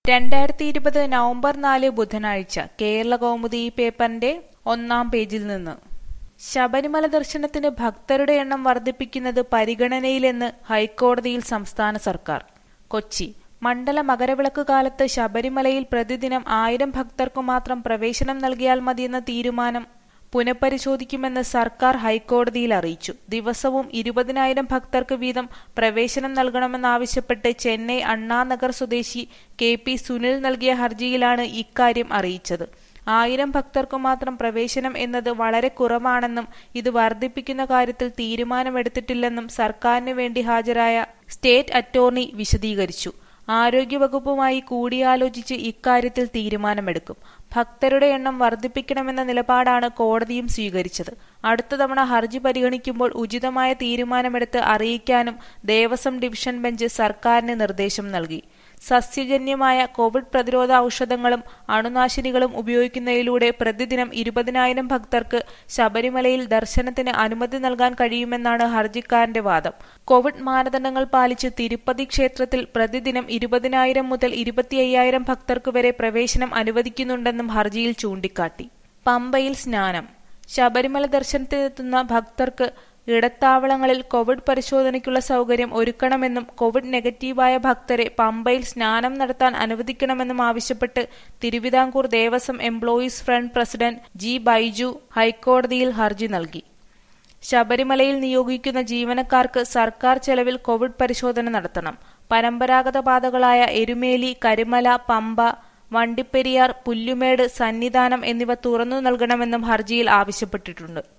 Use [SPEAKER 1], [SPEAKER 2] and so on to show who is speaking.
[SPEAKER 1] രണ്ടായിരത്തി ഇരുപത് നവംബർ നാല് ബുധനാഴ്ച കേരള കൗമുദി ഈ പേപ്പറിന്റെ ഒന്നാം പേജിൽ നിന്ന് ശബരിമല ദർശനത്തിന് ഭക്തരുടെ എണ്ണം വർദ്ധിപ്പിക്കുന്നത് പരിഗണനയിലെന്ന് ഹൈക്കോടതിയിൽ സംസ്ഥാന സർക്കാർ കൊച്ചി മണ്ഡല മകരവിളക്ക് കാലത്ത് ശബരിമലയിൽ പ്രതിദിനം ആയിരം ഭക്തർക്കു മാത്രം പ്രവേശനം നൽകിയാൽ മതിയെന്ന തീരുമാനം പുനഃപരിശോധിക്കുമെന്ന് സർക്കാർ ഹൈക്കോടതിയിൽ അറിയിച്ചു ദിവസവും ഇരുപതിനായിരം ഭക്തർക്ക് വീതം പ്രവേശനം നൽകണമെന്നാവശ്യപ്പെട്ട് ചെന്നൈ അണ്ണാനഗർ സ്വദേശി കെ പി സുനിൽ നൽകിയ ഹർജിയിലാണ് ഇക്കാര്യം അറിയിച്ചത് ആയിരം ഭക്തർക്കു മാത്രം പ്രവേശനം എന്നത് വളരെ കുറവാണെന്നും ഇത് വർദ്ധിപ്പിക്കുന്ന കാര്യത്തിൽ തീരുമാനമെടുത്തിട്ടില്ലെന്നും സർക്കാരിന് വേണ്ടി ഹാജരായ സ്റ്റേറ്റ് അറ്റോർണി വിശദീകരിച്ചു ആരോഗ്യവകുപ്പുമായി കൂടിയാലോചിച്ച് ഇക്കാര്യത്തിൽ തീരുമാനമെടുക്കും ഭക്തരുടെ എണ്ണം വർദ്ധിപ്പിക്കണമെന്ന നിലപാടാണ് കോടതിയും സ്വീകരിച്ചത് അടുത്ത തവണ ഹർജി പരിഗണിക്കുമ്പോൾ ഉചിതമായ തീരുമാനമെടുത്ത് അറിയിക്കാനും ദേവസ്വം ഡിവിഷൻ ബെഞ്ച് സർക്കാരിന് നിർദ്ദേശം നൽകി സസ്യജന്യമായ കോവിഡ് പ്രതിരോധ ഔഷധങ്ങളും അണുനാശിനികളും ഉപയോഗിക്കുന്നതിലൂടെ പ്രതിദിനം ഇരുപതിനായിരം ഭക്തർക്ക് ശബരിമലയിൽ ദർശനത്തിന് അനുമതി നൽകാൻ കഴിയുമെന്നാണ് ഹർജിക്കാരന്റെ വാദം കോവിഡ് മാനദണ്ഡങ്ങൾ പാലിച്ച് തിരുപ്പതി ക്ഷേത്രത്തിൽ പ്രതിദിനം ഇരുപതിനായിരം മുതൽ ഇരുപത്തി അയ്യായിരം ഭക്തർക്ക് വരെ പ്രവേശനം അനുവദിക്കുന്നുണ്ടെന്നും ഹർജിയിൽ ചൂണ്ടിക്കാട്ടി പമ്പയിൽ സ്നാനം ശബരിമല ദർശനത്തിനെത്തുന്ന ഭക്തർക്ക് ഇടത്താവളങ്ങളിൽ കോവിഡ് പരിശോധനയ്ക്കുള്ള സൗകര്യം ഒരുക്കണമെന്നും കോവിഡ് നെഗറ്റീവായ ഭക്തരെ പമ്പയിൽ സ്നാനം നടത്താൻ അനുവദിക്കണമെന്നും ആവശ്യപ്പെട്ട് Thiruvithamkoor Devaswom employees front president G Baiju ഹൈക്കോടതിയിൽ ഹർജി നൽകി ശബരിമലയിൽ നിയോഗിക്കുന്ന ജീവനക്കാർക്ക് സർക്കാർ ചെലവിൽ കോവിഡ് പരിശോധന നടത്തണം പരമ്പരാഗത പാതകളായ എരുമേലി കരുമല പമ്പ വണ്ടിപ്പെരിയാർ പുല്ലുമേട് സന്നിധാനം എന്നിവ തുറന്നു നൽകണമെന്നും ഹർജിയിൽ ആവശ്യപ്പെട്ടിട്ടുണ്ട്